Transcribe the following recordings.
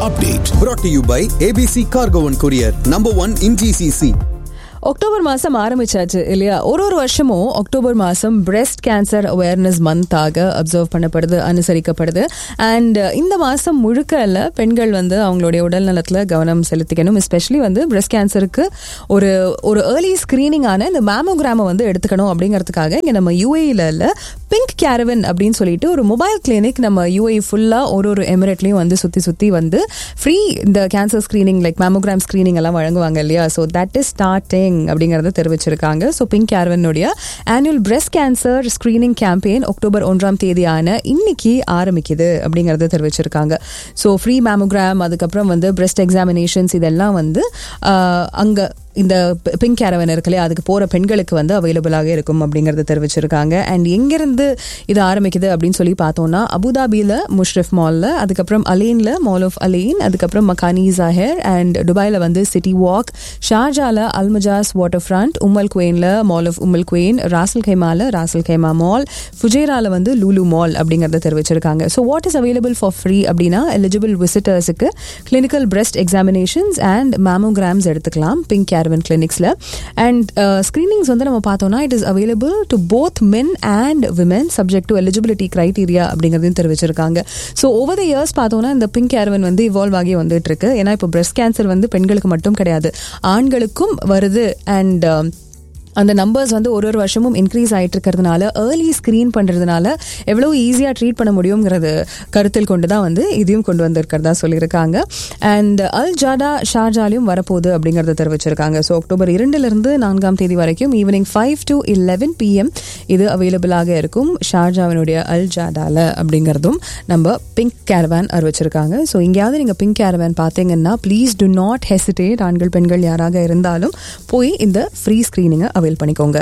update. brought to you by ABC Cargo and Courier, number one in GCC. October மாசம் ஆரம்பிச்சாச்சு இல்லையா ஒரு ஒரு வருஷமும் அக்டோபர் மாசம் பிரஸ்ட் கேன்சர் அவேர்னஸ் மந்தாக அப்சர்வ் பண்ணப்படுது அனுசரிக்கப்படுது அண்ட் இந்த மாசம் முழுக்க இல்ல பெண்கள் வந்து அவங்களுடைய உடல் நலத்துல கவனம் செலுத்திக்கணும் எஸ்பெஷலி வந்து பிரஸ்ட் கேன்சருக்கு ஒரு ஒரு ஏர்லி ஸ்கிரீனிங்கான இந்த மேமோகிராமை வந்து எடுத்துக்கணும் அப்படிங்கிறதுக்காக இங்க நம்ம யூஏல இல்ல பிங்க் கேரவன் அப்படின்னு சொல்லிட்டு ஒரு மொபைல் கிளினிக் நம்ம யூஏ ஃபுல்லா ஒரு ஒரு எமிரேட்லயும் வந்து சுத்தி சுத்தி வந்து ஃப்ரீ இந்த cancer screening like mammogram screening எல்லாம் வழங்குவாங்க இல்லையா ஸோ தட் இஸ் ஸ்டார்டிங் அப்படிங்கறத தெரிவிச்சிருக்காங்க ஸோ பிங்க் கேரவனுடைய annual breast cancer screening campaign October ஒன்றாம் தேதியான இன்னைக்கு ஆரம்பிக்குது அப்படிங்கறத தெரிவிச்சிருக்காங்க ஸோ ஃப்ரீ மேமோகிராம் அதுக்கப்புறம் வந்து பிரஸ்ட் எக்ஸாமினேஷன்ஸ் இதெல்லாம் வந்து ஆஹ், அங்க இந்த பிங்க் கேரவன் இருக்கு இல்லையா அதுக்கு போற பெண்களுக்கு வந்து அவைலபிளாக இருக்கும் அப்படிங்கறத தெரிவிச்சிருக்காங்க அண்ட் எங்கிருந்து இது ஆரம்பிக்குது அப்படின்னு சொல்லி பார்த்தோம்னா அபுதாபியில முஷ்ரிஃப் மால்ல அதுக்கப்புறம் அலேன்ல மால் ஆஃப் அலேன் அதுக்கப்புறம் மக்கானி ஜாஹர் அண்ட் துபாயில வந்து சிட்டி வாக் ஷார்ஜால அல்மஜாஸ் வாட்டர் ஃப்ரண்ட் உம்மல் குவேன்ல mall of Umm al Quwain Ras al கைமால ராசல் கைமா மால் ஃபுஜேரால வந்து லூலு மால் அப்படிங்கறத தெரிவிச்சிருக்காங்க so what is available for free அப்படின்னா எலிஜிபிள் விசிட்டர்ஸுக்கு clinical breast examinations and mammograms எடுத்துக்கலாம் பிங்க் கேரவன் கிளினிக்ஸ்ல அண்ட் ஸ்கிரீனிங்ஸ் வந்து நம்ம பார்த்தோம்னா it is available to both men and women subject to eligibility criteria அப்படிங்கிறதையும் தெரிவிச்சிருக்காங்க ஸோ ஓவர் த இயர்ஸ் பார்த்தோம்னா இந்த பிங்க் கேரவன் வந்து இவால்வ் ஆகி வந்துட்டு இருக்கு ஏன்னா இப்போ பிரஸ்ட் கேன்சர் வந்து பெண்களுக்கு மட்டும் கிடையாது ஆண்களுக்கும் வருது அண்ட் அந்த நம்பர்ஸ் வந்து ஒரு ஒரு வருஷமும் இன்க்ரீஸ் ஆயிட்டு இருக்கிறதுனால ஏர்லி ஸ்கிரீன் பண்றதுனால எவ்வளவு ஈஸியா ட்ரீட் பண்ண முடியுங்கிறது கருத்தில் கொண்டு தான் வந்து இதையும் கொண்டு வந்திருக்கிறதா சொல்லியிருக்காங்க அண்ட் அல் ஜாடா ஷார்ஜாலையும் வரப்போகுது அப்படிங்கறத தெரிவிச்சிருக்காங்க ஸோ அக்டோபர் இரண்டுல இருந்து நான்காம் தேதி வரைக்கும் evening five to eleven PM இது அவைலபிளாக இருக்கும் ஷார்ஜாவினுடைய அல் ஜாடால அப்படிங்கிறதும் நம்ம பிங்க் கேரவேன் அறிவிச்சிருக்காங்க ஸோ எங்கேயாவது நீங்க பிங்க் கேரவேன் பார்த்தீங்கன்னா ப்ளீஸ் டு நாட் ஹெசிடேட் ஆண்கள் பெண்கள் யாராக இருந்தாலும் போய் இந்த ஃப்ரீ ஸ்கிரீனிங்கை அவைல் பண்ணிக்கோங்க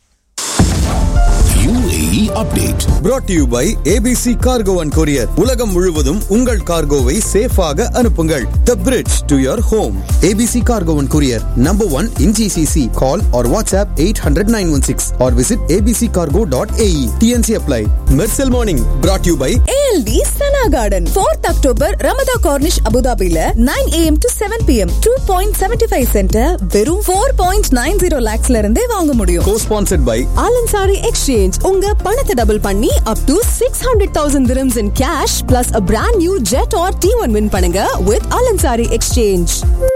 UAE update. brought to you by ABC Cargo and Courier. உலகம் முழுவதும் உங்கள் கார்கோவை சேஃபாக அனுப்புங்கள் The bridge to your home. ABC Cargo and Courier, number one in GCC. Call or WhatsApp 800-916 or visit abccargo.ae. TNC apply. Mercel Morning, brought to you by ALD Sana Garden. 4th October, Ramada Cornish, Abu Dhabi 9 a.m. to 7 p.m. 2.75 center வெறும் 4.90 lakhsல இருந்தே வாங்க முடியும் co-sponsored by ஆலன்சாரி exchange உங்க பணத்தை double பண்ணி up to six hundred thousand dirhams in cash plus a brand new Jetour T one win பண்ணுங்க with Al Ansari exchange